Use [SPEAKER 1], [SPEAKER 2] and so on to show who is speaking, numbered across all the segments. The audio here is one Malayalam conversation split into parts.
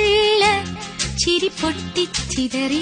[SPEAKER 1] ചിറകുള്ള ചിരി പൊട്ടിച്ചിതറി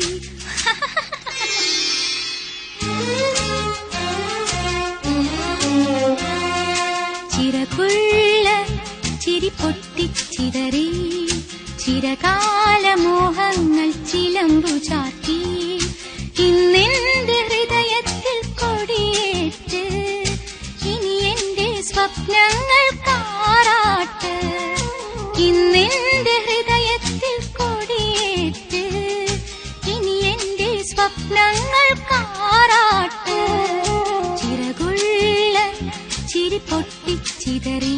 [SPEAKER 1] ചിറകുള്ള ചിരി പൊട്ടിച്ചിതറി ചിരകാല മോഹങ്ങൾ ചിലമ്പു ചാത്തി ഇന്നെന്റെ ഹൃദയത്തിൽ കൊടിയേറ്റ് ഇനി എന്റെ സ്വപ്നങ്ങൾ കാറാട്ട് ഇന്നെന്റെ ഹൃദയത്തിൽ കൊടിയേറ്റ് ഇനി എന്റെ സ്വപ്നങ്ങൾ കാറാട്ട് ചിറകുള്ള ചിരി പൊട്ടിച്ചിതറി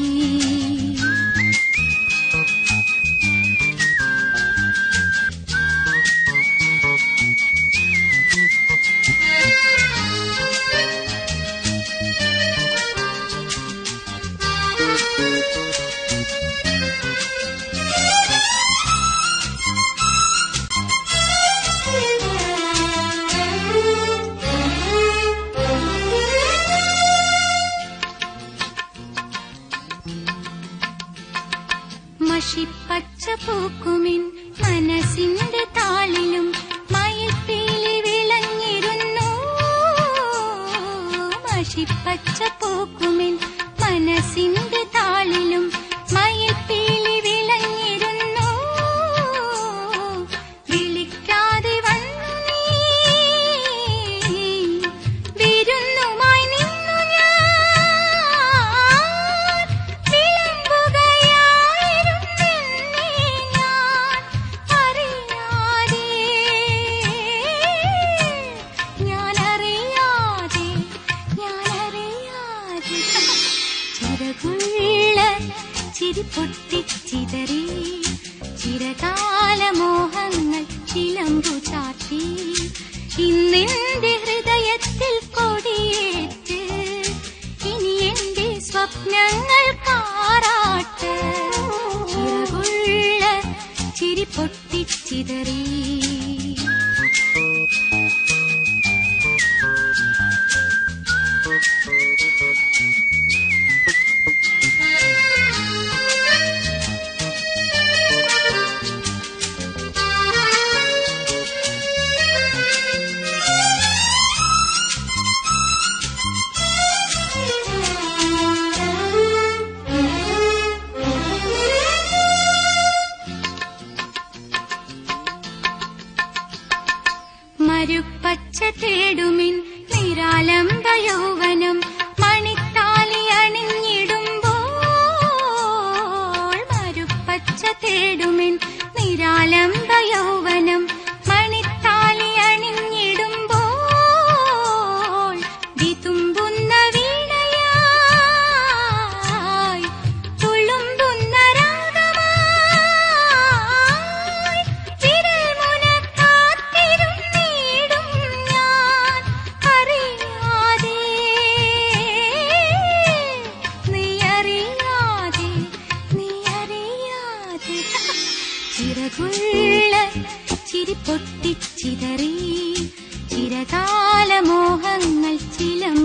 [SPEAKER 1] മഷിപ്പച്ച പൂക്കുമിൻ മനസ്സിന്റെ താളിലും മയപ്പീലി വിളഞ്ഞിരുന്നു മഷിപ്പച്ച പൂക്കുമിൻ മനസ്സിന്റെ താളിലും മയപ്പീലി വിളഞ്ഞിരുന്നു വിളിക്കാതെ വന്നു നീ വിരുന്നുമായി നിന്നു ഞാൻ വിളമ്പുകയായിരുന്നെന്നെ ഞാൻ അറിയാതെ ഞാനറിയാതെ ഞാനറിയാതെ ചിറകുള്ള ചിരി പൊട്ടിച്ചിതറി ചിരകാല മോഹങ്ങൾ ചിലമ്പു ചാത്തി ഇന്നെന്റെ ഹൃദയത്തിൽ കൊടിയേറ്റ് ഇനി എന്റെ സ്വപ്നങ്ങൾ കാറാട്ട് ചിറകുള്ള ചിരി പൊട്ടിച്ചിതറി മരുപ്പച്ച തേടുമിൻ നിരാലംബ യൗവനം മണിത്താലി അണിഞ്ഞിടുമ്പോൾ മരുപ്പച്ച തേടുമിൻ നിരാലംബ യൗവനം മണിത്താലി അണിഞ്ഞിടുമ്പോൾ വിതുമ്പുന്ന വീണയായി തുളുമ്പുന്ന രാഗമായി വിരൽമുന കാത്തിരുന്നിടും ഞാൻ അറിയാതെ നീ അറിയാതെ നീ അറിയാതെ ചിറകുള്ള ചിരി പൊട്ടിച്ചിതറി ചിരകാല മോഹങ്ങൾ ചിലം